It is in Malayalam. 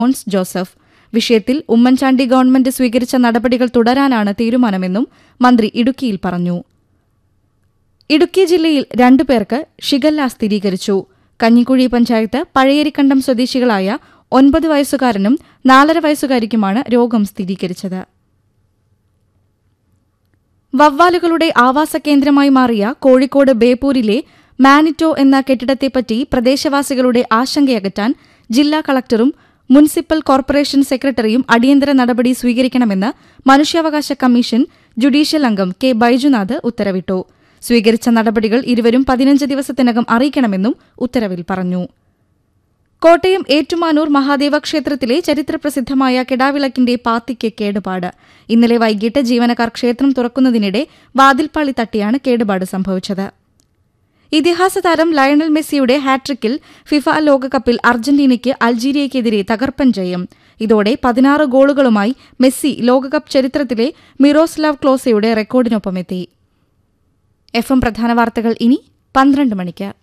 മോൻസ് ജോസഫ് വിഷയത്തിൽ ഉമ്മൻചാണ്ടി ഗവൺമെന്റ് സ്വീകരിച്ച നടപടികൾ തുടരാനാണ് തീരുമാനമെന്നും മന്ത്രി ഇടുക്കിയിൽ പറഞ്ഞു ഇടുക്കി ജില്ലയിൽ രണ്ടു പേർക്ക് ഷിഗല്ല സ്ഥിരീകരിച്ചു കഞ്ഞിക്കുഴി പഞ്ചായത്ത് പഴയേരിക്കണ്ടം സ്വദേശികളായ ഒൻപത് വയസ്സുകാരനും നാലര വയസ്സുകാരിക്കുമാണ് രോഗം സ്ഥിരീകരിച്ചത് വവ്വാലുകളുടെ ആവാസ കേന്ദ്രമായി മാറിയ കോഴിക്കോട് ബേപ്പൂരിലെ മാനിറ്റോ എന്ന കെട്ടിടത്തെപ്പറ്റി പ്രദേശവാസികളുടെ ആശങ്കയകറ്റാൻ ജില്ലാ കളക്ടറും മുനിസിപ്പൽ കോർപ്പറേഷൻ സെക്രട്ടറിയും അടിയന്തര നടപടി സ്വീകരിക്കണമെന്ന് മനുഷ്യാവകാശ കമ്മീഷൻ ജുഡീഷ്യൽ അംഗം കെ ബൈജുനാഥ് ഉത്തരവിട്ടു സ്വീകരിച്ച നടപടികൾ ഇരുവരും പതിനഞ്ച് ദിവസത്തിനകം അറിയിക്കണമെന്നും ഉത്തരവിൽ പറഞ്ഞു കോട്ടയം ഏറ്റുമാനൂർ മഹാദേവ ക്ഷേത്രത്തിലെ ചരിത്രപ്രസിദ്ധമായ കെടാവിളക്കിന്റെ പാത്തിക്ക് കേടുപാട് ഇന്നലെ വൈകിട്ട് ജീവനക്കാർ ക്ഷേത്രം തുറക്കുന്നതിനിടെ വാതിൽപ്പാളി തട്ടിയാണ് കേടുപാട് സംഭവിച്ചത് ഇതിഹാസ താരം ലയണൽ മെസ്സിയുടെ ഹാട്രിക്കിൽ ഫിഫ ലോകകപ്പിൽ അർജന്റീനയ്ക്ക് അൾജീരിയയ്ക്കെതിരെ തകർപ്പൻ ജയം ഇതോടെ പതിനാറ് ഗോളുകളുമായി മെസ്സി ലോകകപ്പ് ചരിത്രത്തിലെ മിറോസ്ലാവ് ക്ലോസയുടെ റെക്കോർഡിനൊപ്പമെത്തി എഫ് എം പ്രധാന വാർത്തകൾ ഇനി പന്ത്രണ്ട് മണിക്ക്